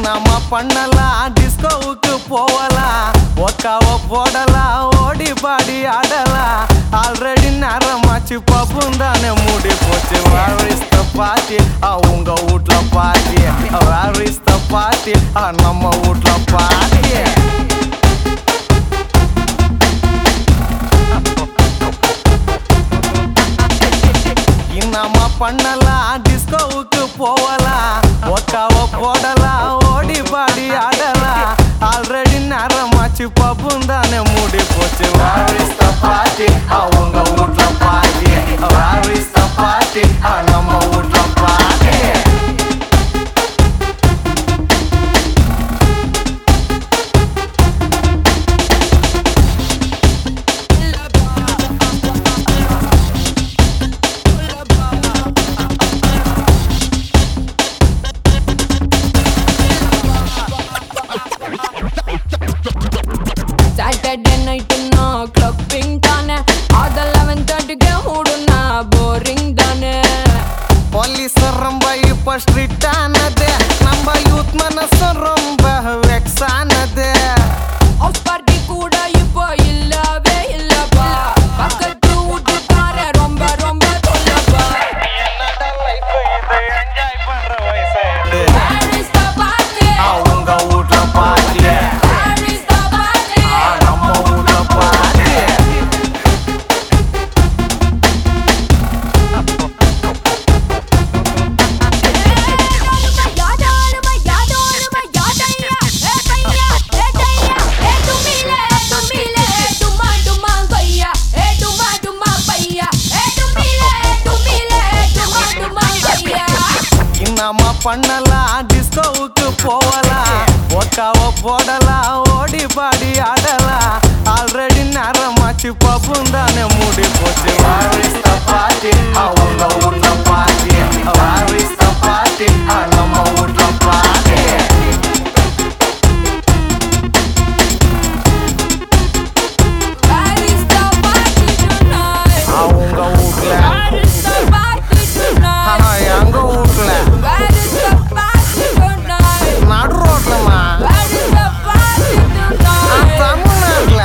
என்னம்மா பண்ணலாம் டிஸ்கோவுக்கு போகலாம் ஒக்காவ போடலாம் ஓடி பாடி ஆடலாம் ஆல்ரெடி நேரமாச்சு பப்பும் தானே மூடி போச்சு வேரிஸ்த பாட்டி உங்க வீட்ல பாட்டி வேரிஸ்த பாட்டி நம்ம வீட்ல பாட்டி என்னம்மா பண்ணலாம் டிஸ்கோவுக்கு போகலாம் ஒக்காவ போடலாம் ஓடி பாடி ஆடலாம் ஆல்ரெடி நேரமாச்சு பப்பும் தானே மூடி போச்சு வாரிஸ்த பாட்டி அவங்க வீட்ல பாட்டி வாரிஸ்த பாட்டி நம்ம வீட்ல பாட்டி சாட்டர்டே நைட்டு நான் கிளப்பிங் தானே அது லெவன் தேர்ட்டிக்கு மூடுனா போரிங் தானே போலீஸ் ரொம்ப இப்ப ஸ்ட்ரிக்ட் ஆனது நம்ம யூத் மனசு ரொம்ப வெக்ஸ் ஆனது ஆஃப் பார்ட்டி கூட இப்போ இல்லவே இல்லப்பா பக்கத்து வீட்டுக்கார ரொம்ப ரொம்ப தொல்லப்பா Where is the party? அவங்க வீட்ல பாட்டி Where is the party? நம்ம வீட்ல பாட்டி யாதாலுமா யாதாலுமா யாதையா ஏ பையா ஏ தையா ஏ துமிலே துமிலே துமா துமா பையா ஏ துமா துமா பையா ஏ துமிலே துமிலே துமா துமா பையா என்னம்மா பண்ணலாம் டிஸ்கோவுக்கு போகலாம் ஒக்காவ போடலாம் ஓடி பாடி ஆடலாம் ஆல்ரெடி நேரமாச்சு பப்பும் தானே மூடி போச்சு வாரிஸ்த பாட்டி அவங்க வீட்ல பாட்டி வாரிஸ்த பாட்டி நம்ம வீட்ல பாட்டி Where is the party tonight? அவங்க வீட்ல Where is the party tonight? ஆனா எங்க வீட்ல Where is the party tonight? நடு ரோட்லமா Where is the party tonight? தமிழ்நாட்டுல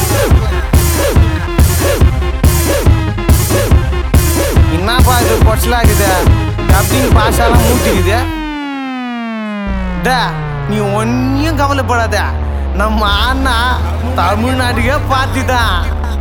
என்னப்பா இது கொச்சலாக்குது டப்பிங் பாஷாலாம் மூட்டிக்குது டே நீ ஒன்னும் கவலைப்படாத நம்ம அண்ணா தமிழ்நாட்டுக்கே பார்த்துதான்